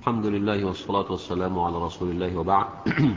الحمد لله والصلاة والسلام على رسول الله وبعد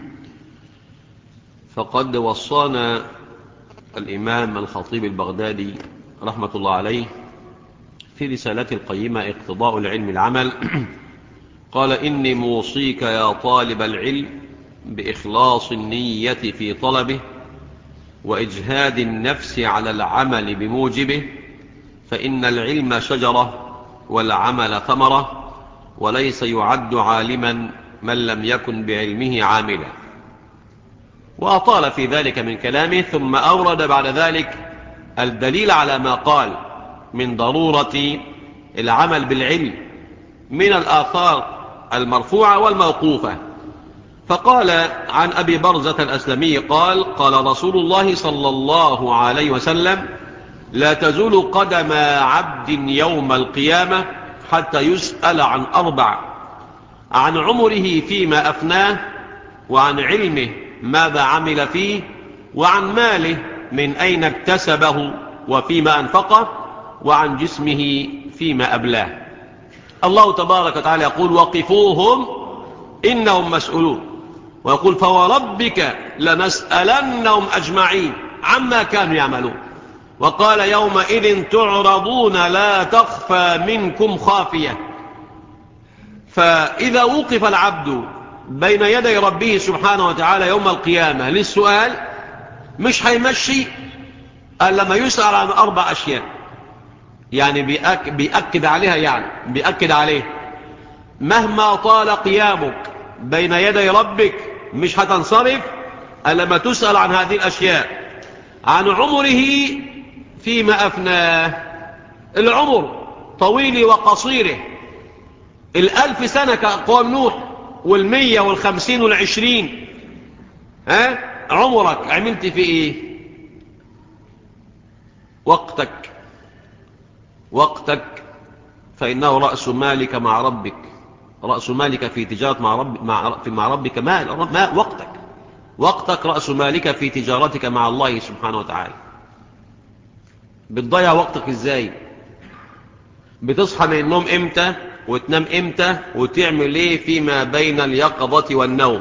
فقد وصانا الإمام الخطيب البغدادي رحمة الله عليه في رسالته القيمة اقتضاء العلم العمل قال إني موصيك يا طالب العلم بإخلاص النية في طلبه وإجهاد النفس على العمل بموجبه فإن العلم شجرة والعمل ثمرة وليس يعد عالما من لم يكن بعلمه عاملا وأطال في ذلك من كلامه ثم أورد بعد ذلك الدليل على ما قال من ضرورة العمل بالعلم من الآثار المرفوعة والموقوفة فقال عن أبي برزة الأسلمي قال قال رسول الله صلى الله عليه وسلم لا تزول قدم عبد يوم القيامة حتى يسأل عن أربع عن عمره فيما أفناه وعن علمه ماذا عمل فيه وعن ماله من أين اكتسبه وفيما أنفقه وعن جسمه فيما أبلاه الله تبارك وتعالى يقول وقفوهم إنهم مسؤولون ويقول فوربك لنسألنهم أجمعين عما كانوا يعملون وقال يومئذ تعرضون لا تخفى منكم خافية فإذا وقف العبد بين يدي ربه سبحانه وتعالى يوم القيامة للسؤال مش هيمشي ألا ما يسأل عن أربع أشياء يعني بيأك بيأكد عليها يعني بيأكد عليه مهما طال قيامك بين يدي ربك مش هتنصرف ألا ما تسأل عن هذه الأشياء عن عمره فيما أفناه العمر طويل وقصيره الألف سنة كأقوام نوح والمية والخمسين والعشرين ها عمرك عملت في ايه وقتك وقتك فإنه رأس مالك مع ربك رأس مالك في تجارة مع, رب مع, مع ربك مال ما وقتك وقتك رأس مالك في تجارتك مع الله سبحانه وتعالى بتضيع وقتك ازاي بتصحى من النوم امتى وتنام امتى وتعمل ايه فيما بين اليقظة والنوم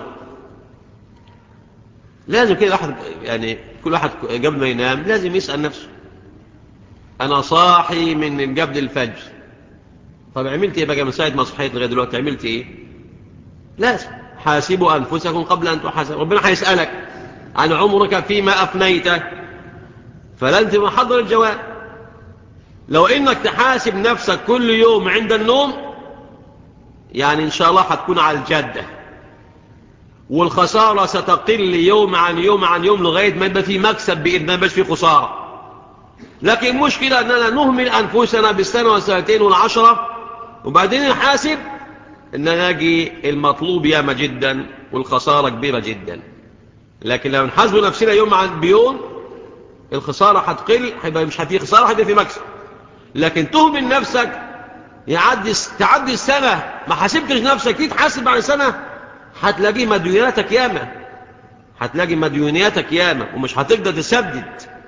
لازم كده واحد يعني كل واحد قبل ما ينام لازم يسأل نفسه انا صاحي من قبل الفجر طب عملت ايه بقى من ساعة ما صحيت لغاية دلوقتي عملت ايه لازم حاسبوا انفسكم قبل ان تحاسبوا ربنا هيسألك عن عمرك فيما افنيته فلازم محضر الجواب لو انك تحاسب نفسك كل يوم عند النوم يعني ان شاء الله هتكون على الجدة والخسارة ستقل يوم عن يوم عن يوم لغاية ما يبقى في مكسب بإذن الله في خسارة لكن المشكلة أننا نهمل أنفسنا بالسنة والسنتين والعشرة وبعدين نحاسب أننا نجي المطلوب ياما جدا والخسارة كبيرة جدا لكن لو نحاسب نفسنا يوم عن بيوم الخسارة هتقل هيبقى مش هتيجي خسارة هيبقى في مكسب لكن تهمل نفسك يعدي تعدي السنة ما حاسبتش نفسك كده تحاسب بعد سنة هتلاقي مديوناتك ياما هتلاقي مديونياتك ياما ومش هتقدر تسدد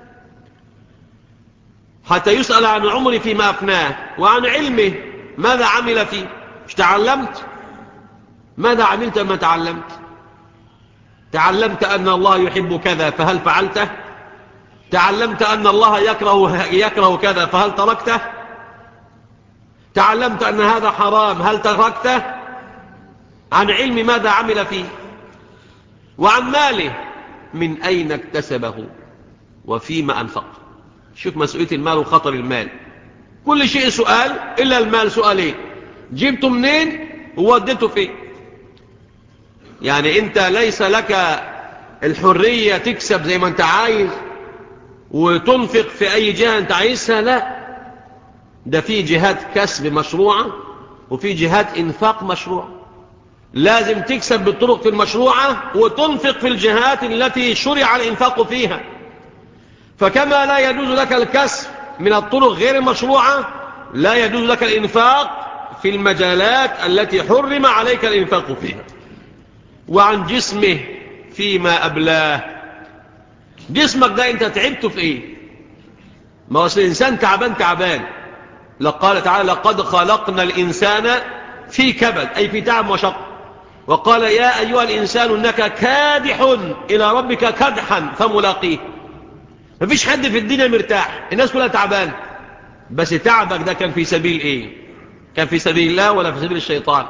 حتى يسأل عن عمري فيما أفناه وعن علمه ماذا عمل فيه مش تعلمت ماذا عملت ما تعلمت تعلمت أن الله يحب كذا فهل فعلته تعلمت أن الله يكره, يكره كذا فهل تركته تعلمت أن هذا حرام هل تركته عن علم ماذا عمل فيه وعن ماله من أين اكتسبه وفيما أنفق شوف مسؤولية المال وخطر المال كل شيء سؤال إلا المال سؤالين جبته منين ووديته فين يعني انت ليس لك الحرية تكسب زي ما انت عايز وتنفق في أي جهة أنت عايزها لا ده في جهات كسب مشروعة وفي جهات إنفاق مشروعة لازم تكسب بالطرق في المشروعة وتنفق في الجهات التي شرع الإنفاق فيها فكما لا يجوز لك الكسب من الطرق غير المشروعة لا يجوز لك الإنفاق في المجالات التي حرم عليك الإنفاق فيها وعن جسمه فيما أبلاه جسمك ده انت تعبته في ايه ما هو الانسان تعبان تعبان لقال تعالى لقد خلقنا الانسان في كبد أي في تعب وشق وقال يا أيها الإنسان إنك كادح إلى ربك كدحا فملاقيه مفيش حد في الدنيا مرتاح الناس كلها تعبان بس تعبك ده كان في سبيل ايه كان في سبيل الله ولا في سبيل الشيطان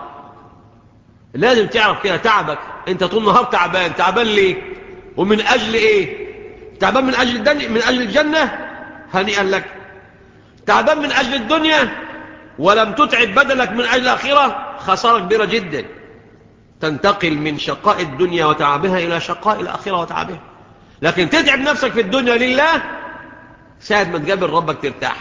لازم تعرف كده تعبك انت طول النهار تعبان تعبان ليه ومن اجل ايه تعبان من اجل الدنيا من اجل الجنة هنيئا لك تعبان من اجل الدنيا ولم تتعب بدنك من اجل الاخره خسارة كبيرة جدا تنتقل من شقاء الدنيا وتعبها الى شقاء الاخرة وتعبها لكن تتعب نفسك في الدنيا لله ساعة ما تقابل ربك ترتاح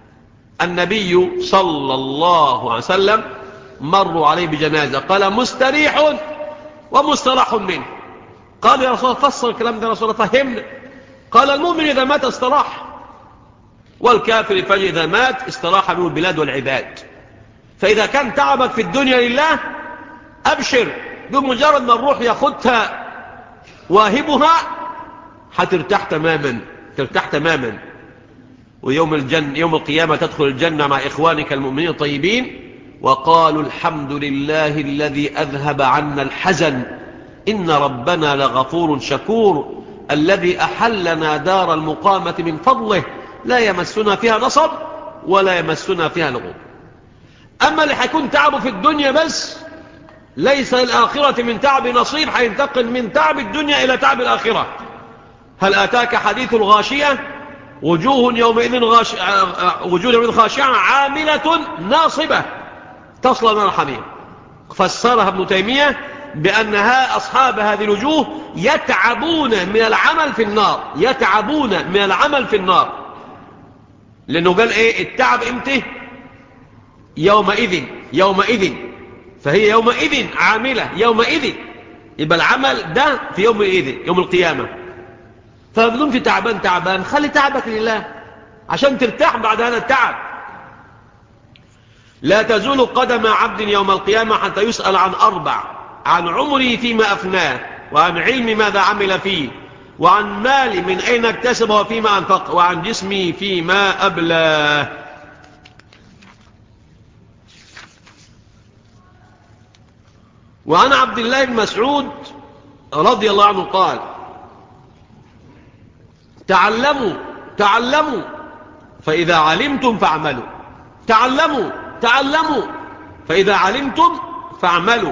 النبي صلى الله عليه وسلم مروا عليه بجنازة قال مستريح ومستراح منه قال يا رسول الله فصل الكلام ده يا رسول الله فهمنا قال المؤمن إذا مات استراح والكافر فإذا مات استراح منه البلاد والعباد فإذا كان تعبك في الدنيا لله أبشر بمجرد ما الروح ياخدها واهبها هترتاح تماما ترتاح تماما ويوم الجن يوم القيامة تدخل الجنة مع إخوانك المؤمنين الطيبين وقالوا الحمد لله الذي أذهب عنا الحزن إن ربنا لغفور شكور الذي أحلنا دار المقامة من فضله لا يمسنا فيها نصب ولا يمسنا فيها لغوب أما اللي حيكون تعبه في الدنيا بس ليس الآخرة من تعب نصيب حينتقل من تعب الدنيا إلى تعب الآخرة هل أتاك حديث الغاشية وجوه يومئذ غاش... وجوه يومئذ خاشعة عاملة ناصبة تصل نار حميم فسرها ابن تيمية بأنها أصحاب هذه الوجوه يتعبون من العمل في النار يتعبون من العمل في النار لأنه قال إيه التعب إمتى يومئذ يومئذ فهي يومئذ عاملة يومئذ يبقى العمل ده في يوم إذن يوم القيامة فبدون في تعبان تعبان خلي تعبك لله عشان ترتاح بعد هذا التعب لا تزول قدم عبد يوم القيامة حتى يسأل عن أربع عن عمره فيما أفناه وعن علم ماذا عمل فيه وعن مال من أين اكتسب وفيما أنفق وعن جسمي فيما أبلاه وعن عبد الله بن مسعود رضي الله عنه قال تعلموا تعلموا فإذا علمتم فاعملوا تعلموا تعلموا فإذا علمتم فاعملوا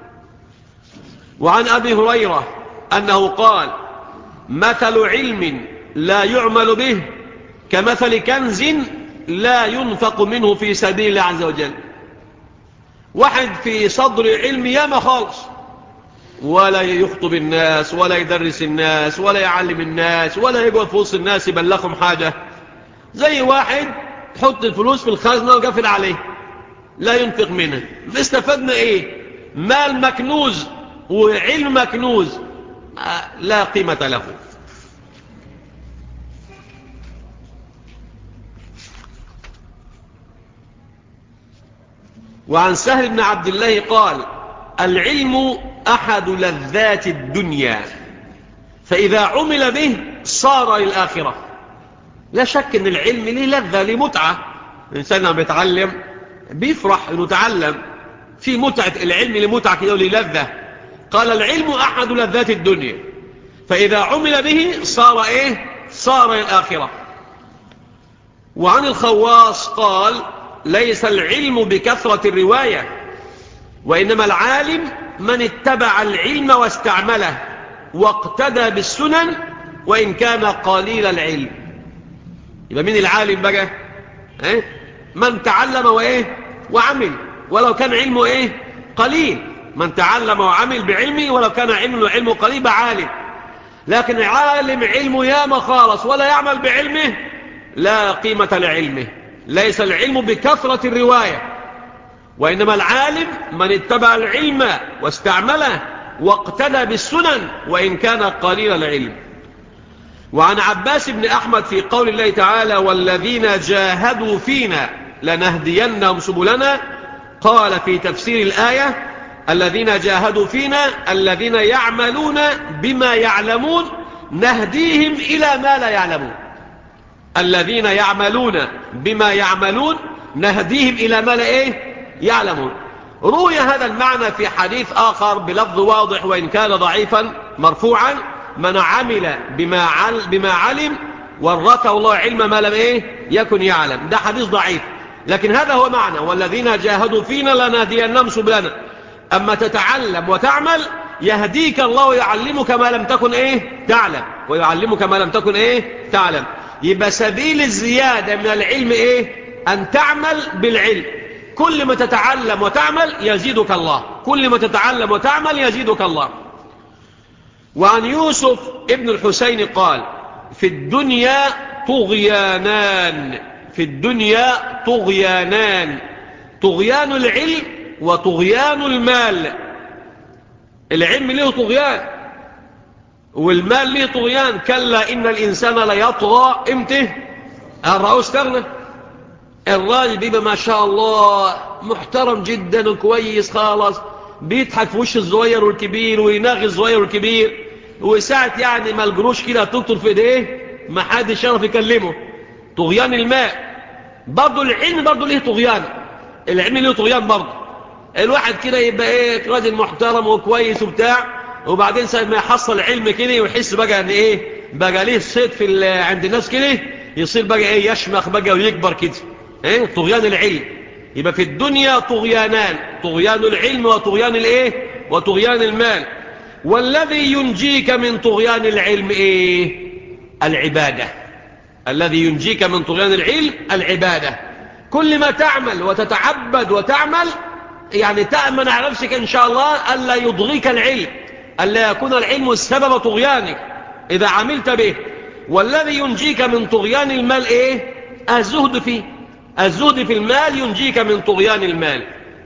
وعن أبي هريرة أنه قال مثل علم لا يعمل به كمثل كنز لا ينفق منه في سبيل الله عز وجل واحد في صدر علم ياما خالص ولا يخطب الناس ولا يدرس الناس ولا يعلم الناس ولا يقعد في وسط الناس يبلغهم حاجة زي واحد حط الفلوس في الخزنة وقفل عليه لا ينفق منها استفدنا ايه مال مكنوز وعلم مكنوز لا قيمة له وعن سهل بن عبد الله قال العلم أحد لذات الدنيا فإذا عمل به صار للآخرة لا شك أن العلم ليه لذة ليه متعة الإنسان لما بيتعلم بيفرح أنه تعلم في متعة العلم لمتعة كده وللذة قال العلم أحد لذات الدنيا فإذا عمل به صار إيه صار للآخرة وعن الخواص قال ليس العلم بكثرة الرواية وإنما العالم من اتبع العلم واستعمله واقتدى بالسنن وإن كان قليل العلم يبقى مين العالم بقى إيه؟ من تعلم وإيه وعمل ولو كان علمه إيه قليل من تعلم وعمل بعلمه ولو كان علمه علمه قليل بعالم لكن عالم علمه ياما خالص ولا يعمل بعلمه لا قيمة لعلمه ليس العلم بكثرة الرواية وإنما العالم من اتبع العلم واستعمله واقتدى بالسنن وإن كان قليل العلم وعن عباس بن أحمد في قول الله تعالى والذين جاهدوا فينا لنهدينهم سبلنا قال في تفسير الآية الذين جاهدوا فينا الذين يعملون بما يعلمون نهديهم إلى ما لا يعلمون الذين يعملون بما يعملون نهديهم إلى ما لا إيه يعلمون روي هذا المعنى في حديث آخر بلفظ واضح وإن كان ضعيفا مرفوعا من عمل بما, عل بما علم ورثه الله علم ما لم إيه يكن يعلم ده حديث ضعيف لكن هذا هو معنى والذين جاهدوا فينا لنهدينهم سبلنا أما تتعلم وتعمل يهديك الله ويعلمك ما لم تكن إيه تعلم ويعلمك ما لم تكن إيه تعلم يبقى سبيل الزيادة من العلم إيه أن تعمل بالعلم كل ما تتعلم وتعمل يزيدك الله كل ما تتعلم وتعمل يزيدك الله وعن يوسف ابن الحسين قال في الدنيا طغيانان في الدنيا طغيانان طغيان العلم وطغيان المال العلم له طغيان والمال له طغيان كلا إن الإنسان ليطغى امته الرأوس استغنى الراجل بيبقى ما شاء الله محترم جدا وكويس خالص بيضحك في وش الصغير والكبير ويناغي الصغير والكبير وساعة يعني ما الجروش كده تقتل في ايديه ما حدش يعرف يكلمه طغيان الماء برضه العلم برضه ليه طغيان العلم ليه طغيان برضه الواحد كده يبقى ايه راجل محترم وكويس وبتاع وبعدين ساعة ما يحصل علم كده ويحس بقى ان ايه بقى ليه صيت في عند الناس كده يصير بقى ايه يشمخ بقى ويكبر كده ايه طغيان العلم يبقى في الدنيا طغيانان طغيان العلم وطغيان الايه وطغيان المال والذي ينجيك من طغيان العلم ايه العبادة الذي ينجيك من طغيان العلم العبادة كل ما تعمل وتتعبد وتعمل يعني تأمن على نفسك إن شاء الله ألا يضغيك العلم ألا يكون العلم السبب طغيانك إذا عملت به والذي ينجيك من طغيان المال إيه الزهد فيه الزهد في المال ينجيك من طغيان المال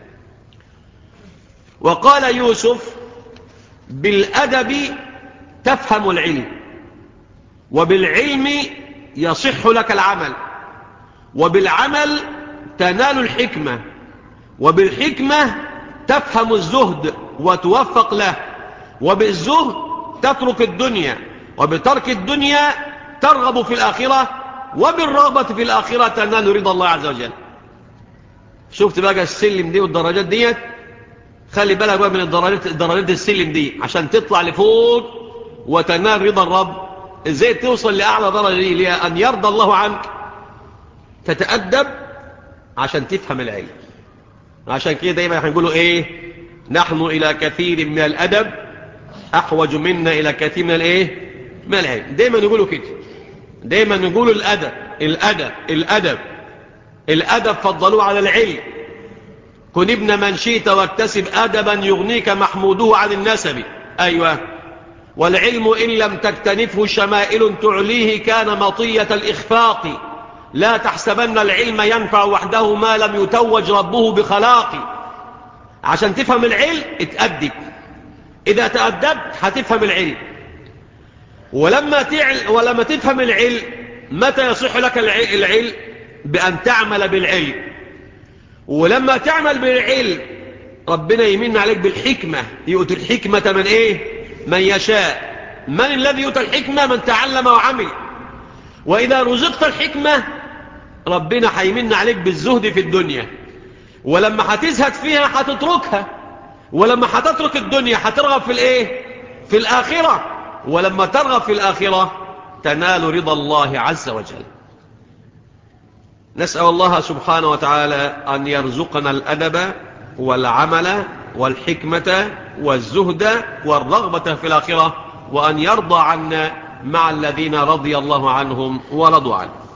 وقال يوسف بالأدب تفهم العلم وبالعلم يصح لك العمل وبالعمل تنال الحكمة وبالحكمة تفهم الزهد وتوفق له وبالزهد تترك الدنيا وبترك الدنيا ترغب في الآخرة وبالرغبة في الآخرة تنال رضا الله عز وجل شفت بقى السلم دي والدرجات ديت خلي بالك بقى من الدرجات, الدرجات السلم دي عشان تطلع لفوق وتنال رضا الرب ازاي توصل لأعلى درجة دي لها أن يرضى الله عنك تتأدب عشان تفهم العلم عشان كده دايما هنقولوا ايه نحن الى كثير من الادب احوج منا الى كثير من الايه من العلم دايما نقولوا كده دايما نقولوا الادب الادب الادب الادب فضلوه على العلم كن ابن من شئت واكتسب ادبا يغنيك محموده عن النسب ايوه والعلم ان لم تكتنفه شمائل تعليه كان مطيه الاخفاق لا تحسبن العلم ينفع وحده ما لم يتوج ربه بخلاق عشان تفهم العلم اتأدب إذا تأدبت هتفهم العلم ولما, تعل ولما تفهم العلم متى يصح لك العلم بأن تعمل بالعلم ولما تعمل بالعلم ربنا يمن عليك بالحكمة يؤتي الحكمة من ايه من يشاء من الذي يؤتي الحكمة من تعلم وعمل وإذا رزقت الحكمة ربنا هيمن عليك بالزهد في الدنيا ولما هتزهد فيها هتتركها ولما هتترك الدنيا هترغب في الايه في الآخرة ولما ترغب في الآخرة تنال رضا الله عز وجل نسأل الله سبحانه وتعالى أن يرزقنا الأدب والعمل والحكمة والزهد والرغبة في الآخرة وأن يرضى عنا مع الذين رضي الله عنهم ورضوا عنه